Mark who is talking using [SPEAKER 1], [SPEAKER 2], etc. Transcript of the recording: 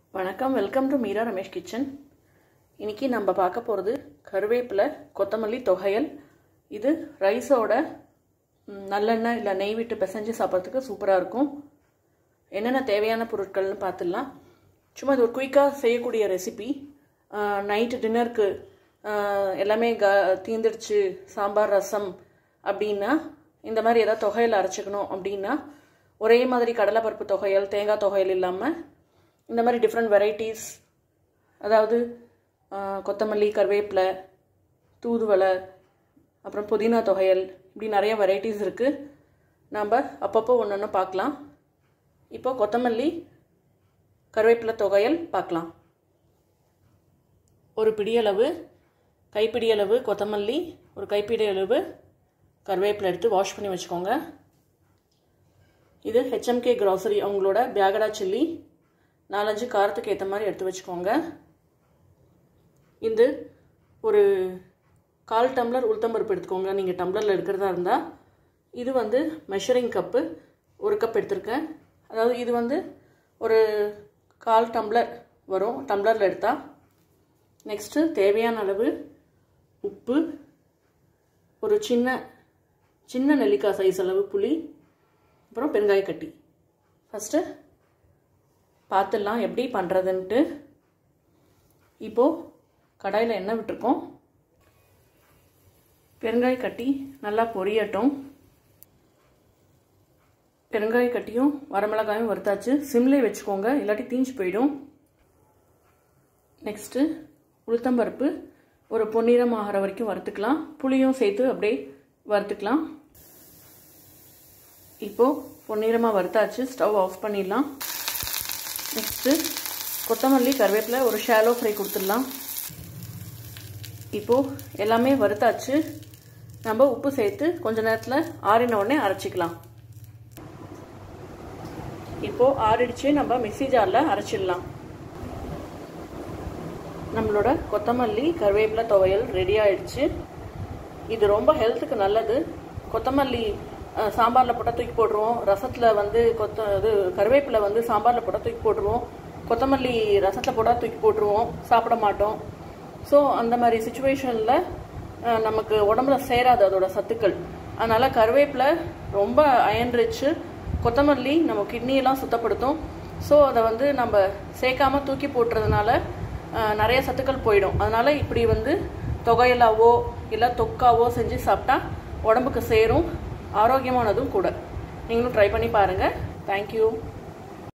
[SPEAKER 1] வணக்கம் welcome to Meera Ramesh kitchen இன்னைக்கு நம்ம பார்க்க போகிறது கருவேப்பிலை கொத்தமல்லி தொகையல் இது ரைஸோட ம், நல்லெண்ணெய் இல்லை நெய் விட்டு பிசைஞ்சு சாப்பிட்றதுக்கு சூப்பராக இருக்கும் என்னென்ன தேவையான பொருட்கள்னு பார்த்துடலாம் சும்மா இது ஒரு குயிக்காக செய்யக்கூடிய ரெசிபி நைட்டு டின்னருக்கு எல்லாமே க தீந்துடுச்சு சாம்பார் ரசம் அப்படின்னா இந்த மாதிரி ஏதாவது தொகையல் அரைச்சிக்கணும் அப்படின்னா ஒரே மாதிரி கடலைப்பருப்பு தொகையல் தேங்காய் தொகையல் இல்லாமல் இந்த மாதிரி டிஃப்ரெண்ட் வெரைட்டிஸ் அதாவது ஆ, கொத்தமல்லி கருவேப்பிலை தூதுவளை அப்புறம் புதினா தொகையல் இப்படி நிறைய வெரைட்டிஸ் இருக்குது நம்ம அப்பப்போ ஒன்று ஒன்று பார்க்கலாம் இப்போ கொத்தமல்லி கருவேப்பிலை தொகையல் பார்க்கலாம் ஒரு பிடியளவு கைப்பிடி அளவு கொத்தமல்லி ஒரு கைப்பிடி அளவு கருவேப்பிலை எடுத்து வாஷ் பண்ணி வச்சுக்கோங்க இது ஹெச்எம்கே கிராசரி அவங்களோட பேகடா சில்லி நாலஞ்சு காரத்துக்கு ஏற்ற மாதிரி எடுத்து வச்சுக்கோங்க இது ஒரு கால் டம்ளர் உளுத்தம்பருப்பு எடுத்துக்கோங்க நீங்கள் டம்ளரில் எடுக்கிறதா இருந்தால் இது வந்து மெஷரிங் கப்பு ஒரு கப் எடுத்திருக்கேன் அதாவது இது வந்து ஒரு கால் டம்ளர் வரும் டம்ளரில் எடுத்தால் நெக்ஸ்ட்டு தேவையான அளவு உப்பு ஒரு சின்ன சின்ன நெல்லிக்காய் சைஸ் அளவு புளி அப்புறம் பெருங்காய கட்டி ஃபஸ்ட்டு பார்த்துடலாம் எப்படி பண்ணுறதுன்ட்டு இப்போது கடாயில் எண்ணெய் விட்டுருக்கோம் பெருங்காய கட்டி நல்லா பொரியட்டும் பெருங்காய கட்டியும் வரமிளகாயும் வறுத்தாச்சு சிம்லே வச்சுக்கோங்க இல்லாட்டி தீஞ்சு போயிடும் நெக்ஸ்ட்டு உளுத்தம்பருப்பு ஒரு பொன்னிறம் ஆகிற வரைக்கும் வறுத்துக்கலாம் புளியும் சேர்த்து அப்படியே வறுத்துக்கலாம் இப்போது பொன்னிறமாக வறுத்தாச்சு ஸ்டவ் ஆஃப் பண்ணிடலாம் நெக்ஸ்ட்டு கொத்தமல்லி கருவேப்பிலை ஒரு ஷாலோ ஃப்ரை கொடுத்துடலாம் இப்போது எல்லாமே வறுத்தாச்சு நம்ம உப்பு சேர்த்து கொஞ்ச நேரத்தில் ஆறின உடனே அரைச்சிக்கலாம் இப்போது ஆறிடுச்சு நம்ம மிக்சி ஜாரில் அரைச்சிடலாம் நம்மளோட கொத்தமல்லி கருவேப்பிலை துவையல் ரெடி ஆயிடுச்சு இது ரொம்ப ஹெல்த்துக்கு நல்லது கொத்தமல்லி சாம்பாரில் போட்டால் தூக்கி போட்டுருவோம் ரசத்தில் வந்து கொத்த இது கருவேப்பிலை வந்து சாம்பாரில் போட்டால் தூக்கி போட்டுருவோம் கொத்தமல்லி ரசத்தில் போட்டால் தூக்கி போட்டுருவோம் சாப்பிட மாட்டோம் ஸோ அந்த மாதிரி சுச்சுவேஷனில் நமக்கு உடம்புல சேராது அதோட சத்துக்கள் அதனால் கருவேப்பிலை ரொம்ப அயன் ரிச்சு கொத்தமல்லி நம்ம கிட்னியெல்லாம் சுத்தப்படுத்தும் ஸோ அதை வந்து நம்ம சேர்க்காம தூக்கி போட்டுறதுனால நிறைய சத்துக்கள் போயிடும் அதனால் இப்படி வந்து தொகையலாவோ இல்லை தொக்காவோ செஞ்சு சாப்பிட்டா உடம்புக்கு சேரும் ஆரோக்கியமானதும் கூட நீங்களும் ட்ரை பண்ணி பாருங்கள் தேங்க்யூ